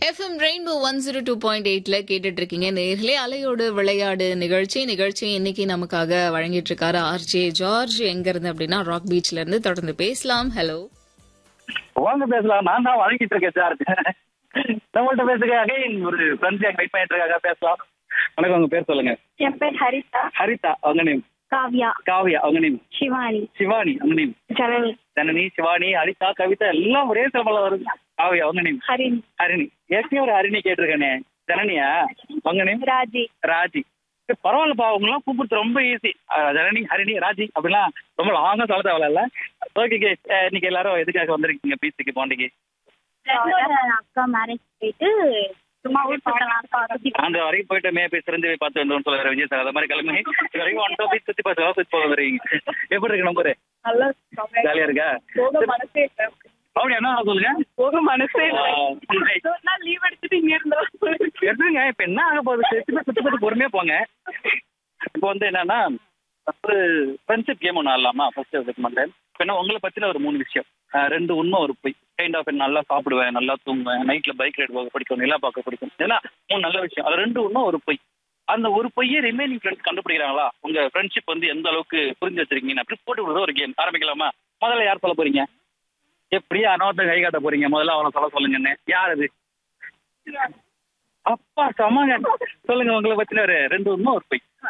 FM rainbow one zero two point எயிட்ல கேட்டுட்டு இருக்கீங்க நேர்களே அலையோடு விளையாடு நிகழ்ச்சி நிகழ்ச்சி இன்னைக்கு நமக்காக வழங்கிட்டு இருக்காரு ஆர்ஜே ஜார்ஜ் எங்க இருந்து அப்படின்னா ராக் பீச்ல இருந்து தொடர்ந்து பேசலாம் ஹலோ வாங்க பேசலாம் நான் தான் வழங்கிட்டு இருக்கேன் சார் நம்மள்ட்ட பேசுங்க அகைன் ஒரு ஃப்ரெண்ட்ஸ் வெயிட் பண்ணிட்டு இருக்காங்க பேசலாம் வணக்கம் உங்க பேர் சொல்லுங்க என் பேர் ஹரிதா ஹரிதா அவங்க நேம் காவ்யா காவ்யா அவங்க நேம் சிவானி சிவானி அவங்க நேம் ஜனனி ஜனனி சிவானி ஹரிதா கவிதா எல்லாம் ஒரே சிலம்பல வருது காவ்யா அவங்க நேம் ஹரிணி ஹரிணி ஏற்கனவே ஒரு ஹரிணி கேட்டிருக்கேனே ஜனனியா அவங்க நேம் ராஜி ராஜி ஏய், பரவாயில்லப்பா அவங்க எல்லாம் கூப்பிடுறது ரொம்ப ஈஸி ஜனனி ஹரிணி ராஜி அப்படிலாம் ரொம்ப லாங்கா சொல்ல தேவையில்ல ஓகே இன்னைக்கு எல்லாரும் எதுக்காக வந்திருக்கீங்க பீச்சுக்கு பாண்டிக்கு அக்கா மேரேஜ் போயிட்டு சும்மா ஊர் சுத்தலாம் அந்த வரைக்கும் போயிட்டு மே போய் சிறந்து போய் பார்த்து வந்தோம்னு சொல்லுற விஜய் சார் அது மாதிரி கிளம்பி இது வரைக்கும் ஒன் டோ போய் சுத்தி பார்த்து சுத்தி போக வரீங்க எப்படி இருக்கு நம்பரு நல்லா ஜாலியா இருக்கா போக மனசே அப்படி என்ன சொல்லுங்க போக மனசே ஆ, நாள் லீவ் எடுத்துட்டு இங்க இருந்தோம் எடுத்துங்க இப்ப என்ன ஆக போகுது சுத்தி போய் சுத்தி பார்த்து பொறுமையா போங்க இப்போ வந்து என்னன்னா ஒரு ஃப்ரெண்ட்ஷிப் கேம் ஒன்று ஆடலாமா ஃபர்ஸ்ட் இதுக்கு மாட்டேன் இப்போ என்ன உங்களை பத்தின ஒரு மூணு விஷயம் ஆஹ் ரெண்டு உண்மை ஒரு பொய் கைண்ட் ஆஃப் நல்லா சாப்பிடுவேன் நல்லா தூங்குவேன் நைட்ல பைக் ரைட் போக பிடிக்கும் நிலா பார்க்க பிடிக்கும் இதெல்லாம் மூணு நல்ல விஷயம் அது ரெண்டு உண்மை ஒரு பொய் அந்த ஒரு பொய்யை ரிமைனிங் ஃப்ரெண்ட்ஸ் கண்டுபிடிக்கிறாங்களா உங்க ஃப்ரெண்ட்ஷிப் வந்து எந்த அளவுக்கு புரிஞ்சு வச்சிருக்கீங்க அப்படி போட்டு விடுற ஒரு கேம் ஆரம்பிக்கலாமா முதல்ல யார் சொல்ல போறீங்க எப்படியா அனோத்த கை காட்ட போறீங்க முதல்ல அவனை சொல்ல சொல்லுங்கன்னு யார் அது அப்பா சமாங்க சொல்லுங்க உங்களை பத்தின ஒரு ரெண்டு உண்மை ஒரு பொய்